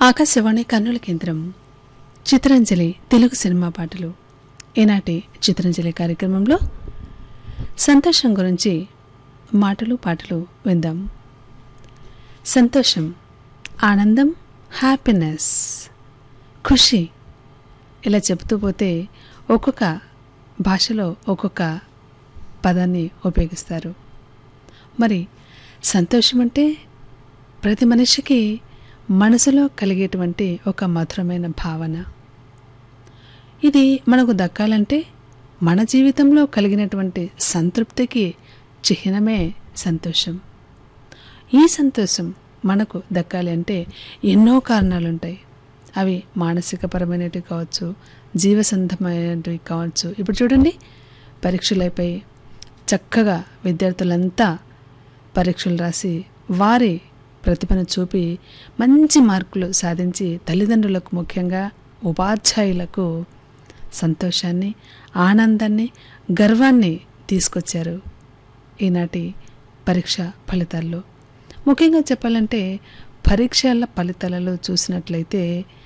ఆకాశవాణి కర్నూలు కేంద్రం చిత్రాంజలి తెలుగు సినిమా పాటలు ఈనాటి చిత్రాంజలి కార్యక్రమంలో సంతోషం గురించి మాటలు పాటలు విందాం సంతోషం ఆనందం హ్యాపీనెస్ ఖుషి ఇలా చెబుతూ పోతే ఒక్కొక్క భాషలో ఒక్కొక్క పదాన్ని ఉపయోగిస్తారు మరి సంతోషం అంటే ప్రతి మనిషికి మనసులో కలిగేటువంటి ఒక మధురమైన భావన ఇది మనకు దక్కాలంటే మన జీవితంలో కలిగినటువంటి సంతృప్తికి చిహ్నమే సంతోషం ఈ సంతోషం మనకు దక్కాలి అంటే ఎన్నో కారణాలు ఉంటాయి అవి మానసికపరమైనవి కావచ్చు జీవసంధమైనవి కావచ్చు ఇప్పుడు చూడండి పరీక్షలైపోయి చక్కగా విద్యార్థులంతా పరీక్షలు రాసి వారి ప్రతిభను చూపి మంచి మార్కులు సాధించి తల్లిదండ్రులకు ముఖ్యంగా ఉపాధ్యాయులకు సంతోషాన్ని ఆనందాన్ని గర్వాన్ని తీసుకొచ్చారు ఈనాటి పరీక్ష ఫలితాల్లో ముఖ్యంగా చెప్పాలంటే పరీక్షల ఫలితాలలో చూసినట్లయితే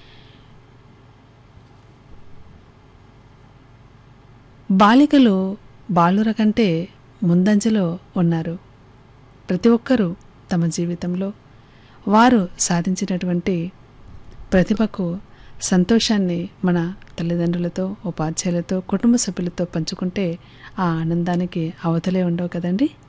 బాలికలు బాలుర కంటే ముందంజలో ఉన్నారు ప్రతి ఒక్కరూ తమ జీవితంలో వారు సాధించినటువంటి ప్రతిభకు సంతోషాన్ని మన తల్లిదండ్రులతో ఉపాధ్యాయులతో కుటుంబ సభ్యులతో పంచుకుంటే ఆ ఆనందానికి అవతలే ఉండవు కదండి